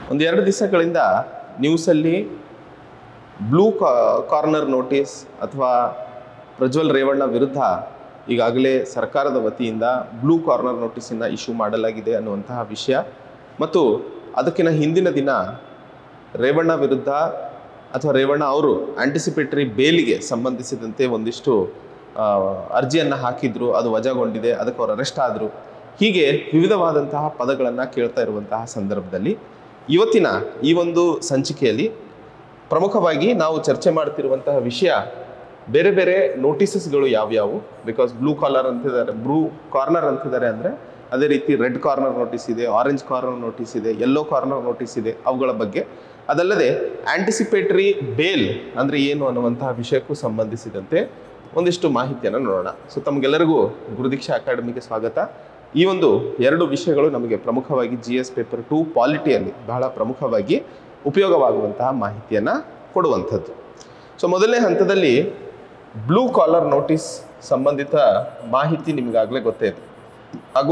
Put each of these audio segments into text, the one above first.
ಒಂದು ಎರಡು ದಿವಸಗಳಿಂದ ನ್ಯೂಸಲ್ಲಿ ಬ್ಲೂ ಕಾರ್ನರ್ ನೋಟಿಸ್ ಅಥವಾ ಪ್ರಜ್ವಲ್ ರೇವಣ್ಣ ವಿರುದ್ಧ ಈಗಾಗಲೇ ಸರ್ಕಾರದ ವತಿಯಿಂದ ಬ್ಲೂ ಕಾರ್ನರ್ ನೋಟಿಸನ್ನು ಇಶ್ಯೂ ಮಾಡಲಾಗಿದೆ ಅನ್ನುವಂತಹ ವಿಷಯ ಮತ್ತು ಅದಕ್ಕಿಂತ ಹಿಂದಿನ ದಿನ ರೇವಣ್ಣ ವಿರುದ್ಧ ಅಥವಾ ರೇವಣ್ಣ ಅವರು ಆಂಟಿಸಿಪೇಟರಿ ಬೇಲಿಗೆ ಸಂಬಂಧಿಸಿದಂತೆ ಒಂದಿಷ್ಟು ಅರ್ಜಿಯನ್ನು ಹಾಕಿದ್ರು ಅದು ವಜಾಗೊಂಡಿದೆ ಅದಕ್ಕೆ ಅವರು ಅರೆಸ್ಟ್ ಆದರು ಹೀಗೆ ವಿವಿಧವಾದಂತಹ ಪದಗಳನ್ನು ಕೇಳ್ತಾ ಇರುವಂತಹ ಸಂದರ್ಭದಲ್ಲಿ ಇವತ್ತಿನ ಈ ಒಂದು ಸಂಚಿಕೆಯಲ್ಲಿ ಪ್ರಮುಖವಾಗಿ ನಾವು ಚರ್ಚೆ ಮಾಡ್ತಿರುವಂತಹ ವಿಷಯ ಬೇರೆ ಬೇರೆ ನೋಟಿಸಸ್ಗಳು ಯಾವ್ಯಾವು ಬಿಕಾಸ್ ಬ್ಲೂ ಕಾಲರ್ ಅಂತಿದ್ದಾರೆ ಬ್ಲೂ ಕಾರ್ನರ್ ಅಂತಿದ್ದಾರೆ ಅಂದರೆ ಅದೇ ರೀತಿ ರೆಡ್ ಕಾರ್ನರ್ ನೋಟಿಸ್ ಇದೆ ಆರೆಂಜ್ ಕಾರ್ನರ್ ನೋಟಿಸ್ ಇದೆ ಯೆಲ್ಲೋ ಕಾರ್ನರ್ ನೋಟಿಸ್ ಇದೆ ಅವುಗಳ ಬಗ್ಗೆ ಅದಲ್ಲದೆ ಆಂಟಿಸಿಪೇಟರಿ ಬೇಲ್ ಅಂದರೆ ಏನು ಅನ್ನುವಂತಹ ವಿಷಯಕ್ಕೂ ಸಂಬಂಧಿಸಿದಂತೆ ಒಂದಿಷ್ಟು ಮಾಹಿತಿಯನ್ನು ನೋಡೋಣ ಸೊ ತಮಗೆಲ್ಲರಿಗೂ ಗುರುದೀಕ್ಷಾ ಅಕಾಡೆಮಿಗೆ ಸ್ವಾಗತ ಈ ಒಂದು ಎರಡು ವಿಷಯಗಳು ನಮಗೆ ಪ್ರಮುಖವಾಗಿ ಜಿ ಎಸ್ ಪೇಪರ್ ಟು ಪಾಲಿಟಿಯಲ್ಲಿ ಬಹಳ ಪ್ರಮುಖವಾಗಿ ಉಪಯೋಗವಾಗುವಂತಹ ಮಾಹಿತಿಯನ್ನು ಕೊಡುವಂಥದ್ದು ಸೊ ಮೊದಲನೇ ಹಂತದಲ್ಲಿ ಬ್ಲೂ ಕಾಲರ್ ನೋಟಿಸ್ ಸಂಬಂಧಿತ ಮಾಹಿತಿ ನಿಮಗಾಗಲೇ ಗೊತ್ತೇ ಇದೆ ಹಾಗೂ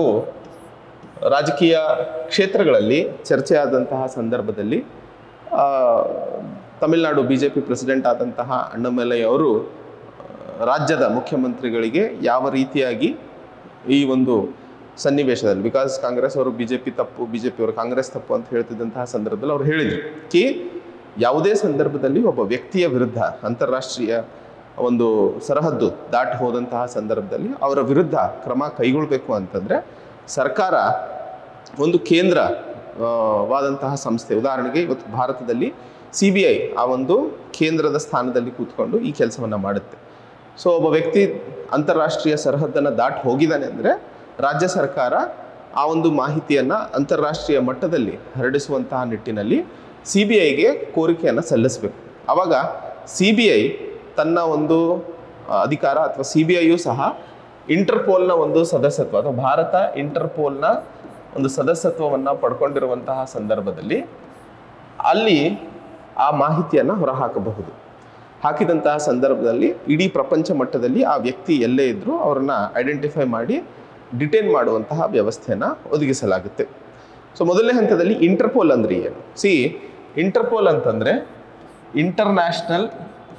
ರಾಜಕೀಯ ಕ್ಷೇತ್ರಗಳಲ್ಲಿ ಚರ್ಚೆ ಆದಂತಹ ಸಂದರ್ಭದಲ್ಲಿ ಆ, Tamil Nadu B J P president ಆದಂತಹ ಅಣ್ಣಾಮಲೈ ಅವರು ಆ, ರಾಜ್ಯದ ಮುಖ್ಯಮಂತ್ರಿಗಳಿಗೆ ಯಾವ ರೀತಿಯಾಗಿ ಈ ಒಂದು ಸನ್ನಿವೇಶದಲ್ಲಿ ಬಿಕಾಸ್ ಕಾಂಗ್ರೆಸ್ ಅವರು ಬಿ ಜೆ ಪಿ ತಪ್ಪು ಬಿ ಜೆ ಪಿ ಅವರು ಕಾಂಗ್ರೆಸ್ ತಪ್ಪು ಅಂತ ಹೇಳ್ತಿದ್ದಂತಹ ಸಂದರ್ಭದಲ್ಲಿ ಅವ್ರು ಹೇಳಿದರು ಕಿ ಯಾವುದೇ ಸಂದರ್ಭದಲ್ಲಿ ಒಬ್ಬ ವ್ಯಕ್ತಿಯ ವಿರುದ್ಧ ಅಂತಾರಾಷ್ಟ್ರೀಯ ಒಂದು ಸರಹದ್ದು ದಾಟಿ ಹೋದಂತಹ ಸಂದರ್ಭದಲ್ಲಿ ಅವರ ವಿರುದ್ಧ ಕ್ರಮ ಕೈಗೊಳ್ಳಬೇಕು ಅಂತಂದರೆ ಸರ್ಕಾರ ಒಂದು ಕೇಂದ್ರ ಆ, ವಾದಂತಹ ಸಂಸ್ಥೆ ಉದಾಹರಣೆಗೆ ಇವತ್ತು ಭಾರತದಲ್ಲಿ ಸಿ ಬಿ ಐ ಆ ಒಂದು ಕೇಂದ್ರದ ಸ್ಥಾನದಲ್ಲಿ ಕೂತ್ಕೊಂಡು ಈ ಕೆಲಸವನ್ನು ಮಾಡುತ್ತೆ ಸೊ ಒಬ್ಬ ವ್ಯಕ್ತಿ ಅಂತಾರಾಷ್ಟ್ರೀಯ ಸರಹದ್ದನ್ನು ದಾಟಿ ಹೋಗಿದ್ದಾನೆ ಅಂದರೆ ರಾಜ್ಯ ಸರ್ಕಾರ ಆ ಒಂದು ಮಾಹಿತಿಯನ್ನು ಅಂತಾರಾಷ್ಟ್ರೀಯ ಮಟ್ಟದಲ್ಲಿ ಹರಡಿಸುವಂತಹ ನಿಟ್ಟಿನಲ್ಲಿ ಸಿ ಬಿ ಐಗೆ ಕೋರಿಕೆಯನ್ನು ಸಲ್ಲಿಸಬೇಕು ಆವಾಗ ಸಿ ಬಿ ಐ ತನ್ನ ಒಂದು ಆ, ಅಧಿಕಾರ ಅಥವಾ ಸಿ ಬಿ ಐಯು ಸಹ ಇಂಟರ್ಪೋಲ್ನ ಒಂದು ಸದಸ್ಯತ್ವ ಅಥವಾ ಭಾರತ ಇಂಟರ್ಪೋಲ್ನ ಒಂದು ಸದಸ್ಯತ್ವವನ್ನು ಪಡ್ಕೊಂಡಿರುವಂತಹ ಸಂದರ್ಭದಲ್ಲಿ ಅಲ್ಲಿ ಆ ಮಾಹಿತಿಯನ್ನು ಹೊರಹಾಕಬಹುದು ಹಾಕಿದಂತಹ ಸಂದರ್ಭದಲ್ಲಿ ಇಡೀ ಪ್ರಪಂಚ ಮಟ್ಟದಲ್ಲಿ ಆ ವ್ಯಕ್ತಿ ಎಲ್ಲೇ ಇದ್ದರೂ ಅವರನ್ನ ಐಡೆಂಟಿಫೈ ಮಾಡಿ ಡಿಟೈನ್ ಮಾಡುವಂತಹ ವ್ಯವಸ್ಥೆಯನ್ನು ಒದಗಿಸಲಾಗುತ್ತೆ ಸೊ ಮೊದಲನೇ ಹಂತದಲ್ಲಿ ಇಂಟರ್ಪೋಲ್ ಅಂದ್ರೆ ಏನು ಸಿ ಇಂಟರ್ಪೋಲ್ ಅಂತಂದರೆ ಇಂಟರ್ನ್ಯಾಷನಲ್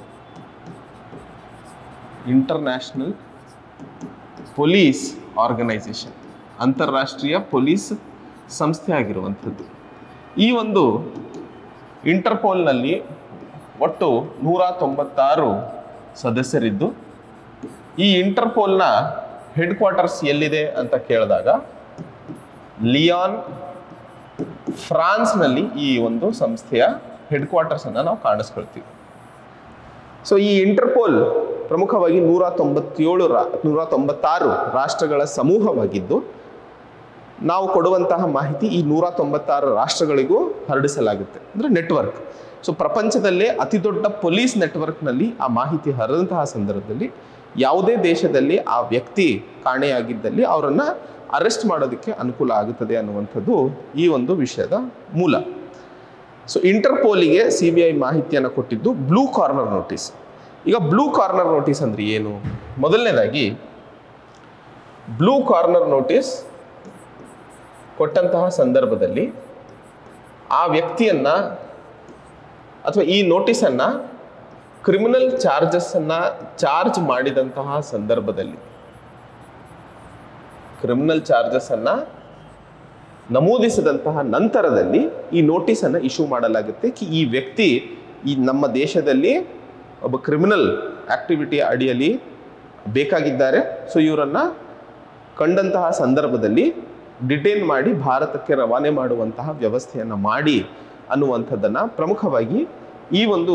ಇಂಟರ್ನ್ಯಾಷನಲ್ ಪೊಲೀಸ್ ಆರ್ಗನೈಸೇಷನ್ ಅಂತಾರಾಷ್ಟ್ರೀಯ ಪೊಲೀಸ್ ಸಂಸ್ಥೆ ಆಗಿರುವಂಥದ್ದು ಈ ಒಂದು ಇಂಟರ್ಪೋಲ್ನಲ್ಲಿ ಒಟ್ಟು ನೂರ ತೊಂಬತ್ತಾರು ಸದಸ್ಯರಿದ್ದು ಈ ಇಂಟರ್ಪೋಲ್ನ ಹೆಡ್ ಕ್ವಾರ್ಟರ್ಸ್ ಎಲ್ಲಿದೆ ಅಂತ ಕೇಳಿದಾಗ ಲಿಯಾನ್ ಫ್ರಾನ್ಸ್ನಲ್ಲಿ ಈ ಒಂದು ಸಂಸ್ಥೆಯ ಹೆಡ್ ಕ್ವಾರ್ಟರ್ಸನ್ನು ನಾವು ಕಾಣಿಸ್ಕೊಳ್ತೀವಿ ಸೊ ಈ ಇಂಟರ್ಪೋಲ್ ಪ್ರಮುಖವಾಗಿ ನೂರ ತೊಂಬತ್ತೇಳು ರಾ ನೂರ ತೊಂಬತ್ತಾರು ರಾಷ್ಟ್ರಗಳ ಸಮೂಹವಾಗಿದ್ದು ನಾವು ಕೊಡುವಂತಹ ಮಾಹಿತಿ ಈ ನೂರ ತೊಂಬತ್ತಾರು ರಾಷ್ಟ್ರಗಳಿಗೂ ಹರಡಿಸಲಾಗುತ್ತೆ ಅಂದರೆ ನೆಟ್ವರ್ಕ್ ಸೊ ಪ್ರಪಂಚದಲ್ಲೇ ಅತಿ ದೊಡ್ಡ ಪೊಲೀಸ್ ನೆಟ್ವರ್ಕ್ನಲ್ಲಿ ಆ ಮಾಹಿತಿ ಹರಿದಂತಹ ಸಂದರ್ಭದಲ್ಲಿ ಯಾವುದೇ ದೇಶದಲ್ಲಿ ಆ ವ್ಯಕ್ತಿ ಕಾಣೆಯಾಗಿದ್ದಲ್ಲಿ ಅವರನ್ನು ಅರೆಸ್ಟ್ ಮಾಡೋದಕ್ಕೆ ಅನುಕೂಲ ಆಗುತ್ತದೆ ಅನ್ನುವಂಥದ್ದು ಈ ಒಂದು ವಿಷಯದ ಮೂಲ ಸೊ ಇಂಟರ್ಪೋಲಿಗೆ ಸಿ ಬಿ ಐ ಮಾಹಿತಿಯನ್ನು ಕೊಟ್ಟಿದ್ದು ಬ್ಲೂ ಕಾರ್ನರ್ ನೋಟಿಸ್ ಈಗ ಬ್ಲೂ ಕಾರ್ನರ್ ನೋಟಿಸ್ ಅಂದ್ರೆ ಏನು ಮೊದಲನೇದಾಗಿ ಬ್ಲೂ ಕಾರ್ನರ್ ನೋಟಿಸ್ ಕೊಟ್ಟಂತಹ ಸಂದರ್ಭದಲ್ಲಿ ಆ ವ್ಯಕ್ತಿಯನ್ನ ಅಥವಾ ಈ ನೋಟಿಸನ್ನು ಕ್ರಿಮಿನಲ್ ಚಾರ್ಜಸ್ಸನ್ನು ಚಾರ್ಜ್ ಮಾಡಿದಂತಹ ಸಂದರ್ಭದಲ್ಲಿ ಕ್ರಿಮಿನಲ್ ಚಾರ್ಜಸ್ಸನ್ನು ನಮೂದಿಸಿದಂತಹ ನಂತರದಲ್ಲಿ ಈ ನೋಟಿಸನ್ನು ಇಶ್ಯೂ ಮಾಡಲಾಗುತ್ತೆ ಕಿ ಈ ವ್ಯಕ್ತಿ ಈ ನಮ್ಮ ದೇಶದಲ್ಲಿ ಒಬ್ಬ ಕ್ರಿಮಿನಲ್ ಆಕ್ಟಿವಿಟಿ ಅಡಿಯಲ್ಲಿ ಬೇಕಾಗಿದ್ದಾರೆ ಸೊ ಇವರನ್ನು ಕಂಡಂತಹ ಸಂದರ್ಭದಲ್ಲಿ ಡಿಟೈನ್ ಮಾಡಿ ಭಾರತಕ್ಕೆ ರವಾನೆ ಮಾಡುವಂತಹ ವ್ಯವಸ್ಥೆಯನ್ನು ಮಾಡಿ ಅನ್ನುವಂಥದ್ದನ್ನು ಪ್ರಮುಖವಾಗಿ ಈ ಒಂದು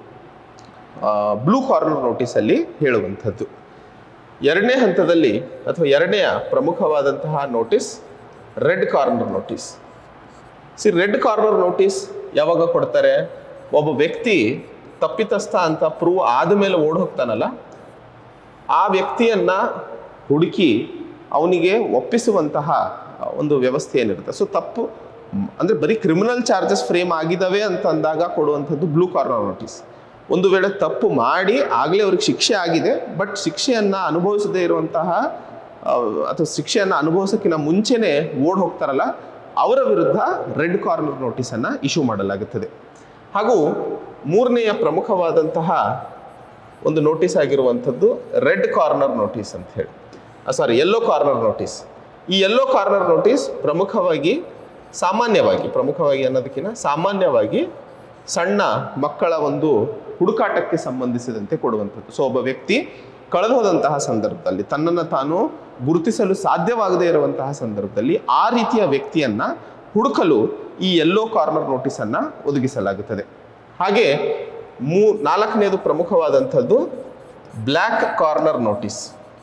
ಬ್ಲೂ ಕಾರ್ನರ್ ನೋಟಿಸಲ್ಲಿ ಹೇಳುವಂಥದ್ದು ಎರಡನೇ ಹಂತದಲ್ಲಿ ಅಥವಾ ಎರಡನೆಯ ಪ್ರಮುಖವಾದಂತಹ notice red corner notice see red corner notice ಯಾವಾಗ ಕೊಡ್ತಾರೆ ಒಬ್ಬ ವ್ಯಕ್ತಿ ತಪ್ಪಿತಸ್ಥ ಅಂತ ಪ್ರೂವ್ ಆದಮೇಲೆ ಓಡ್ ಹೋಗ್ತಾನಲ್ಲ ಆ ವ್ಯಕ್ತಿಯನ್ನ ಹುಡುಕಿ ಅವನಿಗೆ ಒಪ್ಪಿಸುವಂತಹ ಒಂದು ವ್ಯವಸ್ಥೆ ಏನಿರುತ್ತೆ ಸೊ ತಪ್ಪು ಮ್, ಅಂದ್ರೆ ಬರೀ ಕ್ರಿಮಿನಲ್ ಚಾರ್ಜಸ್ ಫ್ರೇಮ್ ಆಗಿದ್ದಾವೆ ಅಂತ ಅಂದಾಗ ಕೊಡುವಂಥದ್ದು ಬ್ಲೂ ಕಾರ್ನರ್ ನೋಟಿಸ್ ಒಂದು ವೇಳೆ ತಪ್ಪು ಮಾಡಿ ಆಗಲೇ ಅವ್ರಿಗೆ ಶಿಕ್ಷೆ ಆಗಿದೆ ಬಟ್ ಶಿಕ್ಷೆಯನ್ನು ಅನುಭವಿಸದೇ ಇರುವಂತಹ ಆ, ಅಥವಾ ಶಿಕ್ಷೆಯನ್ನು ಅನುಭವಿಸೋಕ್ಕಿಂತ ಮುಂಚೆನೇ ಓಡ್ ಹೋಗ್ತಾರಲ್ಲ ಅವರ ವಿರುದ್ಧ ರೆಡ್ ಕಾರ್ನರ್ ನೋಟಿಸನ್ನು ಇಶ್ಯೂ ಮಾಡಲಾಗುತ್ತದೆ ಹಾಗೂ ಮೂರನೆಯ ಪ್ರಮುಖವಾದಂತಹ ಒಂದು ನೋಟಿಸ್ ಆಗಿರುವಂಥದ್ದು ರೆಡ್ ಕಾರ್ನರ್ ನೋಟಿಸ್ ಅಂತ ಹೇಳಿ ಸಾರಿ ಯೆಲ್ಲೋ ಕಾರ್ನರ್ ನೋಟಿಸ್ ಈ ಯೆಲ್ಲೋ ಕಾರ್ನರ್ ನೋಟಿಸ್ ಪ್ರಮುಖವಾಗಿ ಸಾಮಾನ್ಯವಾಗಿ ಪ್ರಮುಖವಾಗಿ ಅನ್ನೋದಕ್ಕಿಂತ ಸಾಮಾನ್ಯವಾಗಿ ಸಣ್ಣ ಮಕ್ಕಳ ಒಂದು ಹುಡುಕಾಟಕ್ಕೆ ಸಂಬಂಧಿಸಿದಂತೆ ಕೊಡುವಂಥದ್ದು ಸೊ ಒಬ್ಬ ವ್ಯಕ್ತಿ ಕಳೆದು ಹೋದಂತಹ ಸಂದರ್ಭದಲ್ಲಿ ತನ್ನನ್ನು ತಾನು ಗುರುತಿಸಲು ಸಾಧ್ಯವಾಗದೇ ಇರುವಂತಹ ಸಂದರ್ಭದಲ್ಲಿ ಆ ರೀತಿಯ ವ್ಯಕ್ತಿಯನ್ನ ಹುಡುಕಲು ಈ ಯೆಲ್ಲೋ ಕಾರ್ನರ್ ನೋಟಿಸನ್ನು ಒದಗಿಸಲಾಗುತ್ತದೆ ಹಾಗೆ ಮೂ ನಾಲ್ಕನೇದು ಪ್ರಮುಖವಾದಂಥದ್ದು black corner notice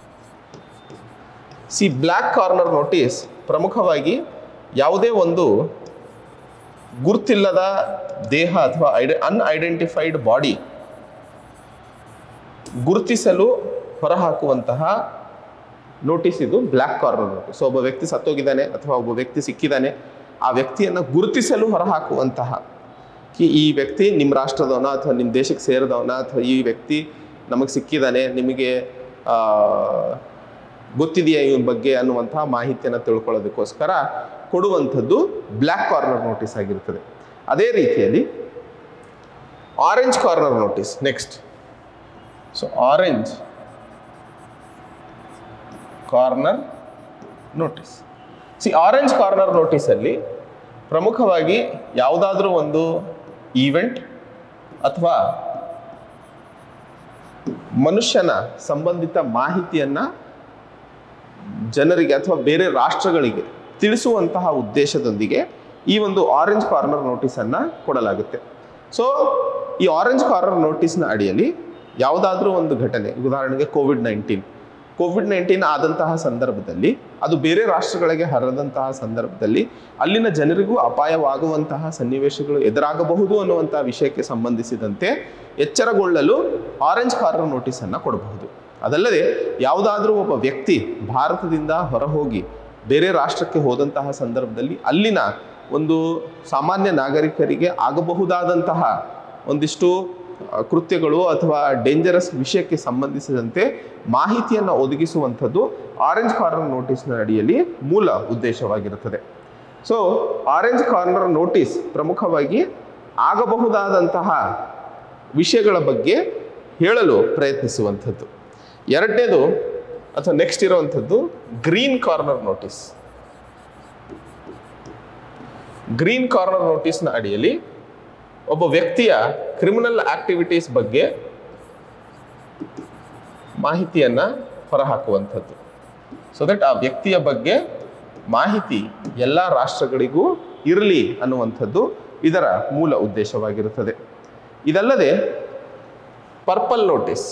see black corner notice ಪ್ರಮುಖವಾಗಿ ಯಾವುದೇ ಒಂದು ಗುರುತಿಲ್ಲದ ದೇಹ ಅಥವಾ ಐಡೆ ಅನ್ಐಡೆಂಟಿಫೈಡ್ ಬಾಡಿ ಗುರುತಿಸಲು ಹೊರಹಾಕುವಂತಹ ನೋಟಿಸ್ ಇದು ಬ್ಲ್ಯಾಕ್ ಕಾರ್ನರ್ ನೋಟಿಸ್ ಒಬ್ಬ ವ್ಯಕ್ತಿ ಸತ್ತೋಗಿದ್ದಾನೆ ಅಥವಾ ಒಬ್ಬ ವ್ಯಕ್ತಿ ಸಿಕ್ಕಿದ್ದಾನೆ ಆ ವ್ಯಕ್ತಿಯನ್ನು ಗುರುತಿಸಲು ಹೊರಹಾಕುವಂತಹ ಕಿ ಈ ವ್ಯಕ್ತಿ ನಿಮ್ಮ ರಾಷ್ಟ್ರದವನ ಅಥವಾ ನಿಮ್ಮ ದೇಶಕ್ಕೆ ಸೇರಿದವನ ಅಥವಾ ಈ ವ್ಯಕ್ತಿ ನಮಗೆ ಸಿಕ್ಕಿದ್ದಾನೆ ನಿಮಗೆ ಆ, ಗೊತ್ತಿದೆಯಾ ಇವನ ಬಗ್ಗೆ ಅನ್ನುವಂತಹ ಮಾಹಿತಿಯನ್ನು ತಿಳ್ಕೊಳ್ಳೋದಕ್ಕೋಸ್ಕರ ಕೊಡುವಂಥದ್ದು ಬ್ಲ್ಯಾಕ್ ಕಾರ್ನರ್ ನೋಟಿಸ್ ಆಗಿರ್ತದೆ ಅದೇ ರೀತಿಯಲ್ಲಿ orange corner notice next so orange corner notice see orange corner ನೋಟಿಸಲ್ಲಿ ಪ್ರಮುಖವಾಗಿ ಯಾವುದಾದ್ರೂ ಒಂದು ಈವೆಂಟ್ ಅಥವಾ ಮನುಷ್ಯನ ಸಂಬಂಧಿತ ಮಾಹಿತಿಯನ್ನ ಜನರಿಗೆ ಅಥವಾ ಬೇರೆ ರಾಷ್ಟ್ರಗಳಿಗೆ ತಿಳಿಸುವಂತಹ ಉದ್ದೇಶದೊಂದಿಗೆ ಈ ಒಂದು ಆರೆಂಜ್ ಕಾರ್ನರ್ ನೋಟಿಸನ್ನು ಕೊಡಲಾಗುತ್ತೆ ಸೊ ಈ ಆರೆಂಜ್ ಕಾರ್ನರ್ ನೋಟಿಸ್ನ ಅಡಿಯಲ್ಲಿ ಯಾವುದಾದ್ರೂ ಒಂದು ಘಟನೆ ಉದಾಹರಣೆಗೆ ಕೋವಿಡ್ ನೈನ್ಟೀನ್ ಕೋವಿಡ್ ನೈನ್ಟೀನ್ ಆದಂತಹ ಸಂದರ್ಭದಲ್ಲಿ ಅದು ಬೇರೆ ರಾಷ್ಟ್ರಗಳಿಗೆ ಹರದಂತಹ ಸಂದರ್ಭದಲ್ಲಿ ಅಲ್ಲಿನ ಜನರಿಗೂ ಅಪಾಯವಾಗುವಂತಹ ಸನ್ನಿವೇಶಗಳು ಎದುರಾಗಬಹುದು ಅನ್ನುವಂತಹ ವಿಷಯಕ್ಕೆ ಸಂಬಂಧಿಸಿದಂತೆ ಎಚ್ಚರಗೊಳ್ಳಲು ಆರೆಂಜ್ ಕಾರ್ನರ್ ನೋಟಿಸನ್ನು ಕೊಡಬಹುದು ಅದಲ್ಲದೆ ಯಾವುದಾದ್ರೂ ಒಬ್ಬ ವ್ಯಕ್ತಿ ಭಾರತದಿಂದ ಹೊರಹೋಗಿ ಬೇರೆ ರಾಷ್ಟ್ರಕ್ಕೆ ಹೋದಂತಹ ಸಂದರ್ಭದಲ್ಲಿ ಅಲ್ಲಿನ ಒಂದು ಸಾಮಾನ್ಯ ನಾಗರಿಕರಿಗೆ ಆಗಬಹುದಾದಂತಹ ಒಂದಿಷ್ಟು ಆ, ಕೃತ್ಯಗಳು ಅಥವಾ ಡೇಂಜರಸ್ ವಿಷಯಕ್ಕೆ ಸಂಬಂಧಿಸಿದಂತೆ ಮಾಹಿತಿಯನ್ನು ಒದಗಿಸುವಂಥದ್ದು ಆರೆಂಜ್ ಕಾರ್ನರ್ ನೋಟಿಸ್ನ ಅಡಿಯಲ್ಲಿ ಮೂಲ ಉದ್ದೇಶವಾಗಿರುತ್ತದೆ ಸೊ ಆರೆಂಜ್ ಕಾರ್ನರ್ ನೋಟಿಸ್ ಪ್ರಮುಖವಾಗಿ ಆಗಬಹುದಾದಂತಹ ವಿಷಯಗಳ ಬಗ್ಗೆ ಹೇಳಲು ಪ್ರಯತ್ನಿಸುವಂಥದ್ದು ಎರಡನೇದು ಅಥವಾ ನೆಕ್ಸ್ಟ್ ಇರುವಂಥದ್ದು green corner notice green corner ನೋಟಿಸ್ನ ಅಡಿಯಲ್ಲಿ ಒಬ್ಬ ವ್ಯಕ್ತಿಯ ಕ್ರಿಮಿನಲ್ ಆಕ್ಟಿವಿಟೀಸ್ ಬಗ್ಗೆ ಮಾಹಿತಿಯನ್ನ ಹೊರಹಾಕುವಂಥದ್ದು ಸೊ ದಟ್ ಆ ವ್ಯಕ್ತಿಯ ಬಗ್ಗೆ ಮಾಹಿತಿ ಎಲ್ಲ ರಾಷ್ಟ್ರಗಳಿಗೂ ಇರಲಿ ಅನ್ನುವಂಥದ್ದು ಇದರ ಮೂಲ ಉದ್ದೇಶವಾಗಿರುತ್ತದೆ ಇದಲ್ಲದೆ purple notice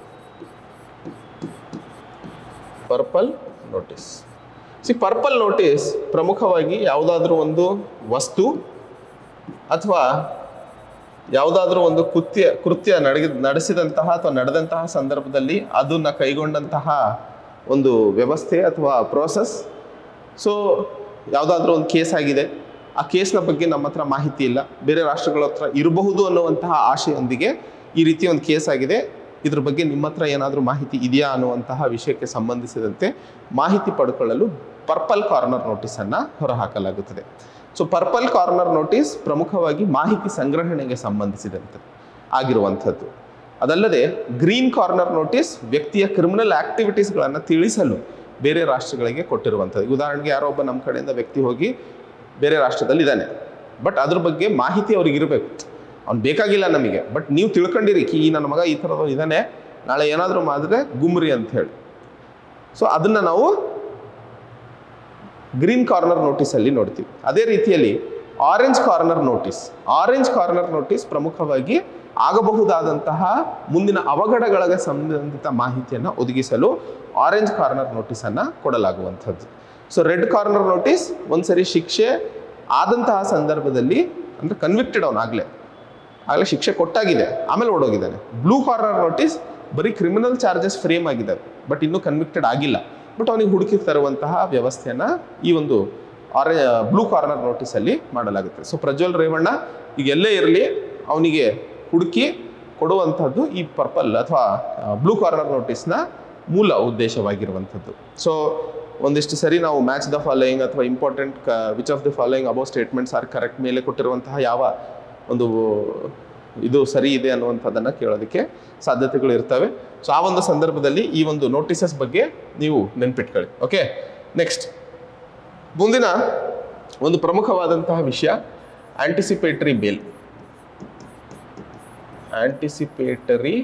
purple notice see purple notice ಪ್ರಮುಖವಾಗಿ ಯಾವುದಾದ್ರೂ ಒಂದು ವಸ್ತು ಅಥವಾ ಯಾವುದಾದ್ರೂ ಒಂದು ಕೃತ್ಯ ಕೃತ್ಯ ನಡಗಿ ನಡೆಸಿದಂತಹ ಅಥವಾ ನಡೆದಂತಹ ಸಂದರ್ಭದಲ್ಲಿ ಅದನ್ನು ಕೈಗೊಂಡಂತಹ ಒಂದು ವ್ಯವಸ್ಥೆ ಅಥವಾ ಪ್ರೋಸೆಸ್ ಸೊ ಯಾವುದಾದ್ರೂ ಒಂದು ಕೇಸ್ ಆಗಿದೆ ಆ ಕೇಸ್ನ ಬಗ್ಗೆ ನಮ್ಮ ಹತ್ರ ಮಾಹಿತಿ ಇಲ್ಲ ಬೇರೆ ರಾಷ್ಟ್ರಗಳ ಹತ್ರ ಇರಬಹುದು ಅನ್ನುವಂತಹ ಆಶೆಯೊಂದಿಗೆ ಈ ರೀತಿ ಒಂದು ಕೇಸ್ ಆಗಿದೆ ಇದ್ರ ಬಗ್ಗೆ ನಿಮ್ಮ ಹತ್ರ ಏನಾದರೂ ಮಾಹಿತಿ ಇದೆಯಾ ಅನ್ನುವಂತಹ ವಿಷಯಕ್ಕೆ ಸಂಬಂಧಿಸಿದಂತೆ ಮಾಹಿತಿ ಪಡ್ಕೊಳ್ಳಲು ಪರ್ಪಲ್ ಕಾರ್ನರ್ ನೋಟಿಸನ್ನು ಹೊರಹಾಕಲಾಗುತ್ತದೆ ಸೊ ಪರ್ಪಲ್ ಕಾರ್ನರ್ ನೋಟಿಸ್ ಪ್ರಮುಖವಾಗಿ ಮಾಹಿತಿ ಸಂಗ್ರಹಣೆಗೆ ಸಂಬಂಧಿಸಿದಂತೆ ಆಗಿರುವಂಥದ್ದು ಅದಲ್ಲದೆ ಗ್ರೀನ್ ಕಾರ್ನರ್ ನೋಟಿಸ್ ವ್ಯಕ್ತಿಯ ಕ್ರಿಮಿನಲ್ ಆಕ್ಟಿವಿಟೀಸ್ಗಳನ್ನು ತಿಳಿಸಲು ಬೇರೆ ರಾಷ್ಟ್ರಗಳಿಗೆ ಕೊಟ್ಟಿರುವಂಥದ್ದು ಉದಾಹರಣೆಗೆ ಯಾರೋ ಒಬ್ಬ ನಮ್ಮ ಕಡೆಯಿಂದ ವ್ಯಕ್ತಿ ಹೋಗಿ ಬೇರೆ ರಾಷ್ಟ್ರದಲ್ಲಿ ಇದ್ದಾನೆ ಬಟ್ ಅದ್ರ ಬಗ್ಗೆ ಮಾಹಿತಿ ಅವ್ರಿಗೆ ಇರಬೇಕು ಅವ್ನು ಬೇಕಾಗಿಲ್ಲ ನಮಗೆ ಬಟ್ ನೀವು ತಿಳ್ಕೊಂಡಿರಿ ಕಿ ಈ ನನ್ನ ಮಗ ಈ ಥರದ್ದು ಇದ್ದಾನೆ ನಾಳೆ ಏನಾದರೂ ಮಾಡಿದ್ರೆ ಗುಮ್ರಿ ಅಂತ ಹೇಳಿ ಸೊ ಅದನ್ನು ನಾವು ಗ್ರೀನ್ ಕಾರ್ನರ್ ನೋಟಿಸಲ್ಲಿ ನೋಡ್ತೀವಿ ಅದೇ ರೀತಿಯಲ್ಲಿ orange corner notice orange corner notice ಪ್ರಮುಖವಾಗಿ ಆಗಬಹುದಾದಂತಹ ಮುಂದಿನ ಅವಘಡಗಳಿಗೆ ಸಂಬಂಧಿತ ಮಾಹಿತಿಯನ್ನು ಒದಗಿಸಲು ಆರೆಂಜ್ ಕಾರ್ನರ್ ನೋಟಿಸನ್ನು ಕೊಡಲಾಗುವಂಥದ್ದು ಸೊ ರೆಡ್ ಕಾರ್ನರ್ ನೋಟಿಸ್ ಒಂದ್ಸರಿ ಶಿಕ್ಷೆ ಆದಂತಹ ಸಂದರ್ಭದಲ್ಲಿ ಅಂದರೆ ಕನ್ವಿಕ್ಟೆಡ್ ಅವನಾಗಲೇ ಆಗಲೇ ಶಿಕ್ಷೆ ಕೊಟ್ಟಾಗಿದೆ ಆಮೇಲೆ ಓಡೋಗಿದ್ದಾನೆ ಬ್ಲೂ ಕಾರ್ನರ್ ನೋಟಿಸ್ ಬರೀ ಕ್ರಿಮಿನಲ್ ಚಾರ್ಜಸ್ ಫ್ರೇಮ್ ಆಗಿದ್ದಾವೆ ಬಟ್ ಇನ್ನೂ ಕನ್ವಿಕ್ಟೆಡ್ ಆಗಿಲ್ಲ ಬಟ್ ಅವನಿಗೆ ಹುಡುಕಿ ತರುವಂತಹ ವ್ಯವಸ್ಥೆಯನ್ನು ಈ ಒಂದು ಆರೆ ಬ್ಲೂ ಕಾರ್ನರ್ ನೋಟಿಸಲ್ಲಿ ಮಾಡಲಾಗುತ್ತೆ ಸೊ ಪ್ರಜ್ವಲ್ ರೇವಣ್ಣ ಈಗ ಎಲ್ಲೇ ಇರಲಿ ಅವನಿಗೆ ಹುಡುಕಿ ಕೊಡುವಂಥದ್ದು ಈ ಪರ್ಪಲ್ ಅಥವಾ ಬ್ಲೂ ಕಾರ್ನರ್ ನೋಟಿಸ್ನ ಮೂಲ ಉದ್ದೇಶವಾಗಿರುವಂಥದ್ದು ಸೊ ಒಂದಿಷ್ಟು ಸರಿ ನಾವು ಮ್ಯಾಚ್ ದ ಫಾಲೋಯಿಂಗ್ ಅಥವಾ important which of the following above statements are correct ಮೇಲೆ ಕೊಟ್ಟಿರುವಂತಹ ಯಾವ ಒಂದು ಇದು ಸರಿ ಇದೆ ಅನ್ನುವಂಥದ್ದನ್ನು ಕೇಳೋದಕ್ಕೆ ಸಾಧ್ಯತೆಗಳು ಇರ್ತವೆ ಸೊ ಆ ಒಂದು ಸಂದರ್ಭದಲ್ಲಿ ಈ ಒಂದು ನೋಟಿಸಸ್ ಬಗ್ಗೆ ನೀವು ನೆನ್ಪಿಟ್ಕೊಳ್ಳಿ ಓಕೆ ನೆಕ್ಸ್ಟ್ ಮುಂದಿನ ಒಂದು ಪ್ರಮುಖವಾದಂತಹ ವಿಷಯ anticipatory bail anticipatory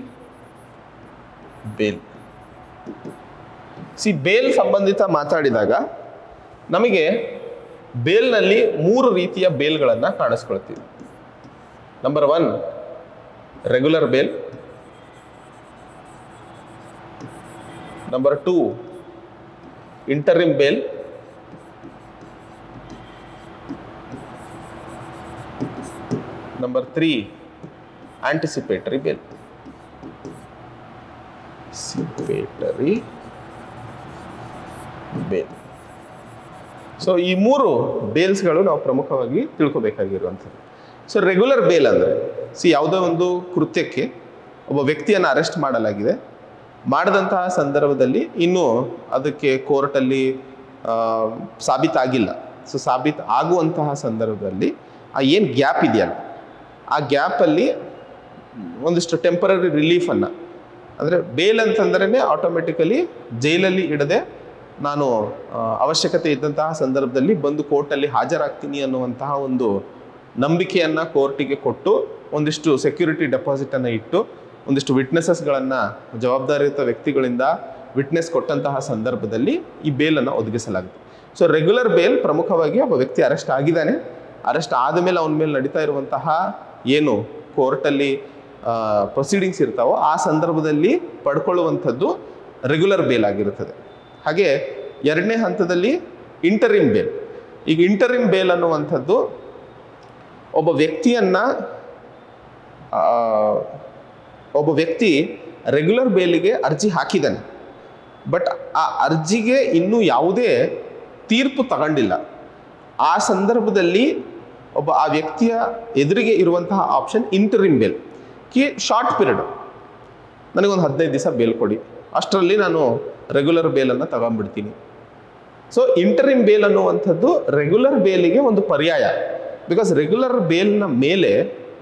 bail see bail ಸಂಬಂಧಿತ ಮಾತಾಡಿದಾಗ ನಮಗೆ ಬೇಲ್ನಲ್ಲಿ ಮೂರು ರೀತಿಯ ಬೇಲ್ಗಳನ್ನು ಕಾಣಿಸ್ಕೊಳ್ತೀವಿ number one regular bail number two interim bail number three anticipatory bail ಸಿಪೇಟರಿ ಬೇಲ್ ಸೊ ಈ ಮೂರು ಬೇಲ್ಸ್ಗಳು ನಾವು ಪ್ರಮುಖವಾಗಿ ತಿಳ್ಕೊಬೇಕಾಗಿರುವಂಥದ್ದು ಸೊ ರೆಗ್ಯುಲರ್ ಬೇಲ್ ಅಂದರೆ ಸಿ ಯಾವುದೋ ಒಂದು ಕೃತ್ಯಕ್ಕೆ ಒಬ್ಬ ವ್ಯಕ್ತಿಯನ್ನು ಅರೆಸ್ಟ್ ಮಾಡಲಾಗಿದೆ ಮಾಡಿದಂತಹ ಸಂದರ್ಭದಲ್ಲಿ ಇನ್ನೂ ಅದಕ್ಕೆ ಕೋರ್ಟಲ್ಲಿ ಸಾಬೀತಾಗಿಲ್ಲ ಸೊ ಸಾಬೀತು ಆಗುವಂತಹ ಸಂದರ್ಭದಲ್ಲಿ ಆ ಏನು ಗ್ಯಾಪ್ ಇದೆಯಲ್ಲ ಆ ಗ್ಯಾಪಲ್ಲಿ ಒಂದಿಷ್ಟು ಟೆಂಪರರಿ ರಿಲೀಫನ್ನು ಅಂದರೆ ಬೇಲ್ ಅಂತಂದ್ರೇ ಆಟೋಮೆಟಿಕಲಿ ಜೈಲಲ್ಲಿ ಇಡದೆ ನಾನು ಆ, ಅವಶ್ಯಕತೆ ಇದ್ದಂತಹ ಸಂದರ್ಭದಲ್ಲಿ ಬಂದು ಕೋರ್ಟಲ್ಲಿ ಹಾಜರಾಗ್ತೀನಿ ಅನ್ನುವಂತಹ ಒಂದು ನಂಬಿಕೆಯನ್ನು ಕೋರ್ಟಿಗೆ ಕೊಟ್ಟು ಒಂದಿಷ್ಟು ಸೆಕ್ಯೂರಿಟಿ ಡೆಪಾಸಿಟನ್ನು ಇಟ್ಟು ಒಂದಿಷ್ಟು ವಿಟ್ನೆಸಸ್ಗಳನ್ನು ಜವಾಬ್ದಾರಿಯುತ ವ್ಯಕ್ತಿಗಳಿಂದ ವಿಟ್ನೆಸ್ ಕೊಟ್ಟಂತಹ ಸಂದರ್ಭದಲ್ಲಿ ಈ ಬೇಲನ್ನು ಒದಗಿಸಲಾಗುತ್ತೆ ಸೊ ರೆಗ್ಯುಲರ್ ಬೇಲ್ ಪ್ರಮುಖವಾಗಿ ಒಬ್ಬ ವ್ಯಕ್ತಿ ಅರೆಸ್ಟ್ ಆಗಿದ್ದಾನೆ ಅರೆಸ್ಟ್ ಆದಮೇಲೆ ಅವನ ಮೇಲೆ ನಡೀತಾ ಇರುವಂತಹ ಏನು ಕೋರ್ಟಲ್ಲಿ ಪ್ರೊಸೀಡಿಂಗ್ಸ್ ಇರ್ತಾವೋ ಆ ಸಂದರ್ಭದಲ್ಲಿ ಪಡ್ಕೊಳ್ಳುವಂಥದ್ದು ರೆಗ್ಯುಲರ್ ಬೇಲ್ ಆಗಿರುತ್ತದೆ ಹಾಗೆ ಎರಡನೇ ಹಂತದಲ್ಲಿ ಇಂಟರಿಮ್ ಬೇಲ್ ಈಗ ಇಂಟರಿಮ್ ಬೇಲ್ ಅನ್ನುವಂಥದ್ದು ಒಬ್ಬ ವ್ಯಕ್ತಿಯನ್ನು ಒಬ್ಬ ವ್ಯಕ್ತಿ ರೆಗ್ಯುಲರ್ ಬೇಲಿಗೆ ಅರ್ಜಿ ಹಾಕಿದ್ದಾನೆ ಬಟ್ ಆ ಅರ್ಜಿಗೆ ಇನ್ನೂ ಯಾವುದೇ ತೀರ್ಪು ತಗೊಂಡಿಲ್ಲ ಆ ಸಂದರ್ಭದಲ್ಲಿ ಒಬ್ಬ ಆ ವ್ಯಕ್ತಿಯ ಎದುರಿಗೆ ಇರುವಂತಹ ಆಪ್ಷನ್ ಇಂಟರಿಮ್ ಬೇಲ್ ಕಿ ಶಾರ್ಟ್ ಪೀರಿಯಡ್ ನನಗೊಂದು ಹದಿನೈದು ದಿವಸ ಬೇಲ್ ಕೊಡಿ ಅಷ್ಟರಲ್ಲಿ ನಾನು ರೆಗ್ಯುಲರ್ ಬೇಲನ್ನು ತಗೊಂಡ್ಬಿಡ್ತೀನಿ ಸೊ ಇಂಟರಿಮ್ ಬೇಲ್ ಅನ್ನುವಂಥದ್ದು ರೆಗ್ಯುಲರ್ ಬೇಲಿಗೆ ಒಂದು ಪರ್ಯಾಯ ಬಿಕಾಸ್ ರೆಗ್ಯುಲರ್ ಬೇಲ್ನ ಮೇಲೆ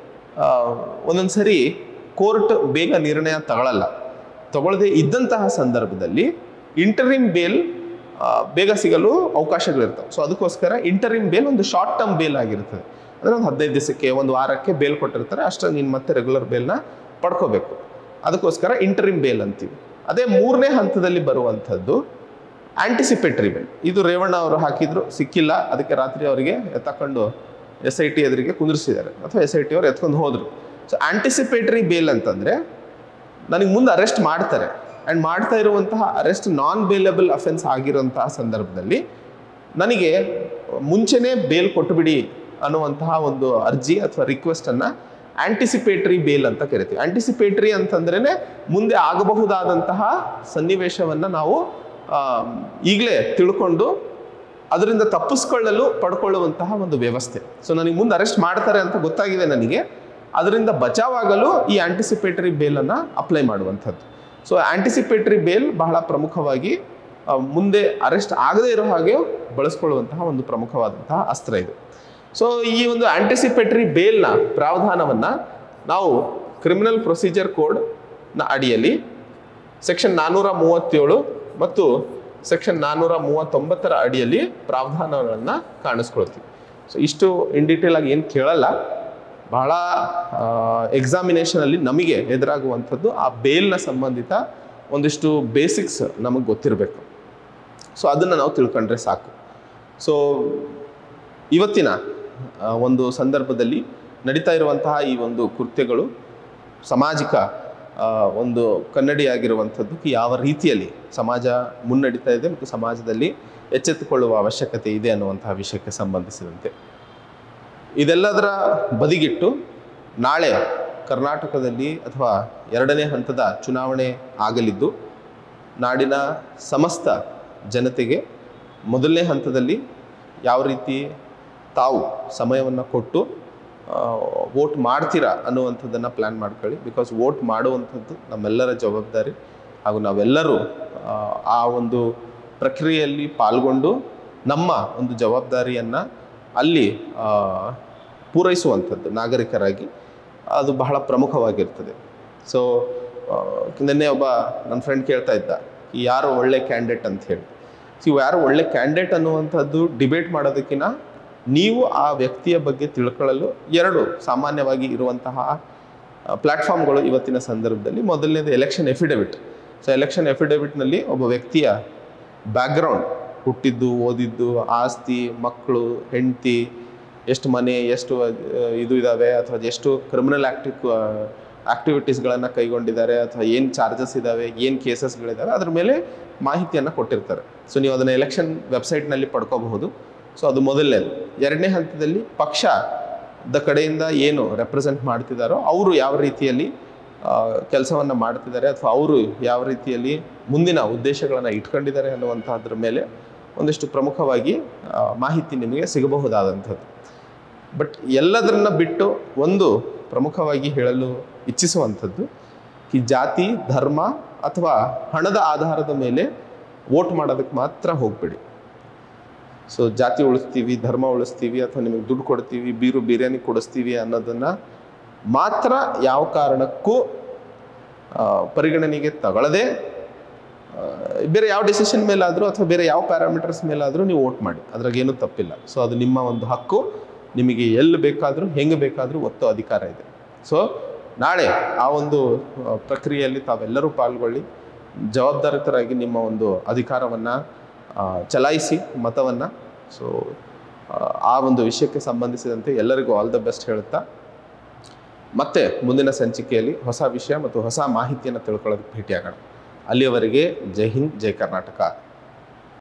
ಒಂದೊಂದು ಸರಿ ಕೋರ್ಟ್ ಬೇಗ ನಿರ್ಣಯ ತಗೊಳ್ಳಲ್ಲ ತಗೊಳ್ಳದೆ ಇದ್ದಂತಹ ಸಂದರ್ಭದಲ್ಲಿ ಇಂಟರಿಮ್ ಬೇಲ್ ಆ, ಬೇಗ ಸಿಗಲು ಅವಕಾಶಗಳಿರ್ತವೆ ಸೊ ಅದಕ್ಕೋಸ್ಕರ ಇಂಟರಿಮ್ ಬೇಲ್ ಒಂದು ಶಾರ್ಟ್ ಟರ್ಮ್ ಬೇಲ್ ಆಗಿರ್ತದೆ ಅಂದರೆ ಒಂದು ಹದಿನೈದು ದಿವಸಕ್ಕೆ ಒಂದು ವಾರಕ್ಕೆ ಬೇಲ್ ಕೊಟ್ಟಿರ್ತಾರೆ ಅಷ್ಟೇ ನೀನು ಮತ್ತೆ ರೆಗ್ಯುಲರ್ ಬೇಲ್ನ ಪಡ್ಕೋಬೇಕು ಅದಕ್ಕೋಸ್ಕರ ಇಂಟರಿಮ್ ಬೇಲ್ ಅಂತೀವಿ ಅದೇ ಮೂರನೇ ಹಂತದಲ್ಲಿ ಬರುವಂಥದ್ದು ಆಂಟಿಸಿಪೇಟರಿ ಬೇಲ್ ಇದು ರೇವಣ್ಣ ಅವರು ಹಾಕಿದ್ರು ಸಿಕ್ಕಿಲ್ಲ ಅದಕ್ಕೆ ರಾತ್ರಿ ಅವರಿಗೆ ತಕೊಂಡು ಎಸ್ ಐ ಟಿ ಎದುರಿಗೆ ಕುಂದಿರಿಸಿದ್ದಾರೆ ಅಥವಾ ಎಸ್ ಐ ಟಿ ಅವ್ರು ಎತ್ಕೊಂಡು ಹೋದರು ಸೊ ಆಂಟಿಸಿಪೇಟರಿ ಬೇಲ್ ಅಂತಂದರೆ ನನಗೆ ಮುಂದೆ ಅರೆಸ್ಟ್ ಮಾಡ್ತಾರೆ ಆ್ಯಂಡ್ ಮಾಡ್ತಾ ಇರುವಂತಹ ಅರೆಸ್ಟ್ ನಾನ್ ಬೇಲಬಲ್ ಅಫೆನ್ಸ್ ಆಗಿರುವಂತಹ ಸಂದರ್ಭದಲ್ಲಿ ನನಗೆ ಮುಂಚೆನೇ ಬೇಲ್ ಕೊಟ್ಟುಬಿಡಿ ಅನ್ನುವಂತಹ ಒಂದು ಅರ್ಜಿ ಅಥವಾ ರಿಕ್ವೆಸ್ಟನ್ನು ಆಂಟಿಸಿಪೇಟರಿ ಬೇಲ್ ಅಂತ ಕರಿತೀವಿ ಆಂಟಿಸಿಪೇಟರಿ ಅಂತಂದ್ರೇ ಮುಂದೆ ಆಗಬಹುದಾದಂತಹ ಸನ್ನಿವೇಶವನ್ನು ನಾವು ಈಗಲೇ ತಿಳ್ಕೊಂಡು ಅದರಿಂದ ತಪ್ಪಿಸ್ಕೊಳ್ಳಲು ಪಡ್ಕೊಳ್ಳುವಂತಹ ಒಂದು ವ್ಯವಸ್ಥೆ ಸೊ ನನಗೆ ಮುಂದೆ ಅರೆಸ್ಟ್ ಮಾಡ್ತಾರೆ ಅಂತ ಗೊತ್ತಾಗಿದೆ ನನಗೆ ಅದರಿಂದ ಬಚಾವಾಗಲು ಈ ಆಂಟಿಸಿಪೇಟರಿ ಬೇಲನ್ನು ಅಪ್ಲೈ ಮಾಡುವಂಥದ್ದು ಸೊ ಆಂಟಿಸಿಪೇಟರಿ ಬೇಲ್ ಬಹಳ ಪ್ರಮುಖವಾಗಿ ಆ, ಮುಂದೆ ಅರೆಸ್ಟ್ ಆಗದೇ ಇರೋ ಹಾಗೆ ಬಳಸ್ಕೊಳ್ಳುವಂತಹ ಒಂದು ಪ್ರಮುಖವಾದಂತಹ ಅಸ್ತ್ರ ಇದು ಸೊ ಈ ಒಂದು ಆಂಟಿಸಿಪೇಟರಿ ಬೇಲ್ನ ಪ್ರಾವಧಾನವನ್ನು ನಾವು ಕ್ರಿಮಿನಲ್ ಪ್ರೊಸೀಜರ್ ಕೋಡ್ನ ಅಡಿಯಲ್ಲಿ ಸೆಕ್ಷನ್ ನಾನ್ನೂರ ಮೂವತ್ತೇಳು ಮತ್ತು ಸೆಕ್ಷನ್ ನಾನ್ನೂರ ಮೂವತ್ತೊಂಬತ್ತರ ಅಡಿಯಲ್ಲಿ ಪ್ರಾವಧಾನಗಳನ್ನು ಕಾಣಿಸ್ಕೊಳ್ತೀವಿ ಸೊ ಇಷ್ಟು ಇನ್ ಡೀಟೇಲ್ ಆಗಿ ಏನು ಕೇಳಲ್ಲ ಬಹಳ ಎಕ್ಸಾಮಿನೇಷನಲ್ಲಿ ನಮಗೆ ಎದುರಾಗುವಂಥದ್ದು ಆ ಬೇಲ್ನ ಸಂಬಂಧಿತ ಒಂದಿಷ್ಟು ಬೇಸಿಕ್ಸ್ ನಮಗೆ ಗೊತ್ತಿರಬೇಕು ಸೊ ಅದನ್ನು ನಾವು ತಿಳ್ಕೊಂಡ್ರೆ ಸಾಕು ಸೊ ಇವತ್ತಿನ ಆ, ಒಂದು ಸಂದರ್ಭದಲ್ಲಿ ನಡೀತಾ ಇರುವಂತಹ ಈ ಒಂದು ಕೃತ್ಯಗಳು ಸಾಮಾಜಿಕ ಆ, ಒಂದು ಕನ್ನಡಿಯಾಗಿರುವಂಥದ್ದು ಯಾವ ರೀತಿಯಲ್ಲಿ ಸಮಾಜ ಮುನ್ನಡೀತಾ ಇದೆ ಮತ್ತು ಸಮಾಜದಲ್ಲಿ ಎಚ್ಚೆತ್ತುಕೊಳ್ಳುವ ಅವಶ್ಯಕತೆ ಇದೆ ಅನ್ನುವಂತಹ ವಿಷಯಕ್ಕೆ ಸಂಬಂಧಿಸಿದಂತೆ ಇದೆಲ್ಲದರ ಬದಿಗಿಟ್ಟು ನಾಳೆ ಕರ್ನಾಟಕದಲ್ಲಿ ಅಥವಾ ಎರಡನೇ ಹಂತದ ಚುನಾವಣೆ ಆಗಲಿದ್ದು ನಾಡಿನ ಸಮಸ್ತ ಜನತೆಗೆ ಮೊದಲನೇ ಹಂತದಲ್ಲಿ ಯಾವ ರೀತಿ ತಾವು ಸಮಯವನ್ನು ಕೊಟ್ಟು ವೋಟ್ ಮಾಡ್ತೀರಾ ಅನ್ನುವಂಥದ್ದನ್ನು ಪ್ಲ್ಯಾನ್ ಮಾಡ್ಕೊಳ್ಳಿ ಬಿಕಾಸ್ ವೋಟ್ ಮಾಡುವಂಥದ್ದು ನಮ್ಮೆಲ್ಲರ ಜವಾಬ್ದಾರಿ ಹಾಗೂ ನಾವೆಲ್ಲರೂ ಆ, ಆ ಒಂದು ಪ್ರಕ್ರಿಯೆಯಲ್ಲಿ ಪಾಲ್ಗೊಂಡು ನಮ್ಮ ಒಂದು ಜವಾಬ್ದಾರಿಯನ್ನು ಅಲ್ಲಿ ಆ, ಪೂರೈಸುವಂಥದ್ದು ನಾಗರಿಕರಾಗಿ ಅದು ಬಹಳ ಪ್ರಮುಖವಾಗಿರ್ತದೆ ಸೊ ನಿನ್ನೆ ಒಬ್ಬ ನನ್ನ ಫ್ರೆಂಡ್ ಕೇಳ್ತಾ ಇದ್ದ ಈ ಯಾರು ಒಳ್ಳೆ ಕ್ಯಾಂಡಿಡೇಟ್ ಅಂತ ಹೇಳಿ ಸೊ ಯಾರು ಒಳ್ಳೆ ಕ್ಯಾಂಡಿಡೇಟ್ ಅನ್ನುವಂಥದ್ದು ಡಿಬೇಟ್ ಮಾಡೋದಕ್ಕಿಂತ ನೀವು ಆ ವ್ಯಕ್ತಿಯ ಬಗ್ಗೆ ತಿಳ್ಕೊಳ್ಳಲು ಎರಡು ಸಾಮಾನ್ಯವಾಗಿ ಇರುವಂತಹ ಪ್ಲ್ಯಾಟ್ಫಾರ್ಮ್ಗಳು ಇವತ್ತಿನ ಸಂದರ್ಭದಲ್ಲಿ ಮೊದಲನೇದು ಎಲೆಕ್ಷನ್ ಎಫಿಡೆವಿಟ್ ಸೊ ಎಲೆಕ್ಷನ್ ಎಫಿಡೆವಿಟ್ನಲ್ಲಿ ಒಬ್ಬ ವ್ಯಕ್ತಿಯ ಬ್ಯಾಕ್ಗ್ರೌಂಡ್ ಹುಟ್ಟಿದ್ದು ಓದಿದ್ದು ಆಸ್ತಿ ಮಕ್ಕಳು ಹೆಂಡತಿ ಎಷ್ಟು ಮನೆ ಎಷ್ಟು ಆ, ಇದು ಇದ್ದಾವೆ ಅಥವಾ ಎಷ್ಟು ಕ್ರಿಮಿನಲ್ ಆಕ್ಟಿವ್ ಆಕ್ಟಿವಿಟೀಸ್ಗಳನ್ನು ಕೈಗೊಂಡಿದ್ದಾರೆ ಅಥವಾ ಏನು ಚಾರ್ಜಸ್ ಇದ್ದಾವೆ ಏನು ಕೇಸಸ್ಗಳಿದ್ದಾವೆ ಅದ್ರ ಮೇಲೆ ಮಾಹಿತಿಯನ್ನು ಕೊಟ್ಟಿರ್ತಾರೆ ಸೊ ನೀವು ಅದನ್ನು ಎಲೆಕ್ಷನ್ ವೆಬ್ಸೈಟ್ನಲ್ಲಿ ಪಡ್ಕೋಬಹುದು ಸೊ ಅದು ಮೊದಲನೇದು ಎರಡನೇ ಹಂತದಲ್ಲಿ ಪಕ್ಷದ ಕಡೆಯಿಂದ ಏನು ರೆಪ್ರೆಸೆಂಟ್ ಮಾಡ್ತಿದ್ದಾರೋ ಅವರು ಯಾವ ರೀತಿಯಲ್ಲಿ ಕೆಲಸವನ್ನು ಮಾಡ್ತಿದ್ದಾರೆ ಅಥವಾ ಅವರು ಯಾವ ರೀತಿಯಲ್ಲಿ ಮುಂದಿನ ಉದ್ದೇಶಗಳನ್ನು ಇಟ್ಕೊಂಡಿದ್ದಾರೆ ಅನ್ನುವಂಥದ್ರ ಮೇಲೆ ಒಂದಿಷ್ಟು ಪ್ರಮುಖವಾಗಿ ಆ, ಮಾಹಿತಿ ನಿಮಗೆ ಸಿಗಬಹುದಾದಂಥದ್ದು ಬಟ್ ಎಲ್ಲದರನ್ನ ಬಿಟ್ಟು ಒಂದು ಪ್ರಮುಖವಾಗಿ ಹೇಳಲು ಇಚ್ಛಿಸುವಂಥದ್ದು ಈ ಜಾತಿ ಧರ್ಮ ಅಥವಾ ಹಣದ ಆಧಾರದ ಮೇಲೆ ವೋಟ್ ಮಾಡೋದಕ್ಕೆ ಮಾತ್ರ ಹೋಗ್ಬೇಡಿ ಸೊ ಜಾತಿ ಉಳಿಸ್ತೀವಿ ಧರ್ಮ ಉಳಿಸ್ತೀವಿ ಅಥವಾ ನಿಮಗೆ ದುಡ್ಡು ಕೊಡ್ತೀವಿ ಬೀರು ಬಿರಿಯಾನಿ ಕೊಡಿಸ್ತೀವಿ ಅನ್ನೋದನ್ನು ಮಾತ್ರ ಯಾವ ಕಾರಣಕ್ಕೂ ಆ, ಪರಿಗಣನೆಗೆ ತಗೊಳ್ಳದೆ ಆ, ಬೇರೆ ಯಾವ ಡಿಸಿಷನ್ ಮೇಲಾದರೂ ಅಥವಾ ಬೇರೆ ಯಾವ ಪ್ಯಾರಾಮೀಟರ್ಸ್ ಮೇಲಾದರೂ ನೀವು ವೋಟ್ ಮಾಡಿ ಅದ್ರಾಗೇನು ತಪ್ಪಿಲ್ಲ ಸೊ ಅದು ನಿಮ್ಮ ಒಂದು ಹಕ್ಕು ನಿಮಗೆ ಎಲ್ಲಿ ಬೇಕಾದರೂ ಹೆಂಗೆ ಬೇಕಾದರೂ ಒತ್ತು ಅಧಿಕಾರ ಇದೆ ಸೊ ನಾಳೆ ಆ ಒಂದು ಆ, ಪ್ರಕ್ರಿಯೆಯಲ್ಲಿ ತಾವೆಲ್ಲರೂ ಪಾಲ್ಗೊಳ್ಳಿ ಜವಾಬ್ದಾರಿತರಾಗಿ ನಿಮ್ಮ ಒಂದು ಅಧಿಕಾರವನ್ನು ಚಲಾಯಿಸಿ ಮತವನ್ನು ಸೊ ಆ ಒಂದು ವಿಷಯಕ್ಕೆ ಸಂಬಂಧಿಸಿದಂತೆ ಎಲ್ಲರಿಗೂ ಆಲ್ ದ ಬೆಸ್ಟ್ ಹೇಳುತ್ತಾ ಮತ್ತೆ ಮುಂದಿನ ಸಂಚಿಕೆಯಲ್ಲಿ ಹೊಸ ವಿಷಯ ಮತ್ತು ಹೊಸ ಮಾಹಿತಿಯನ್ನು ತಿಳ್ಕೊಳ್ಳೋದಕ್ಕೆ ಭೇಟಿಯಾಗೋಣ ಅಲ್ಲಿಯವರೆಗೆ ಜೈ ಹಿಂದ್ ಜೈ ಕರ್ನಾಟಕ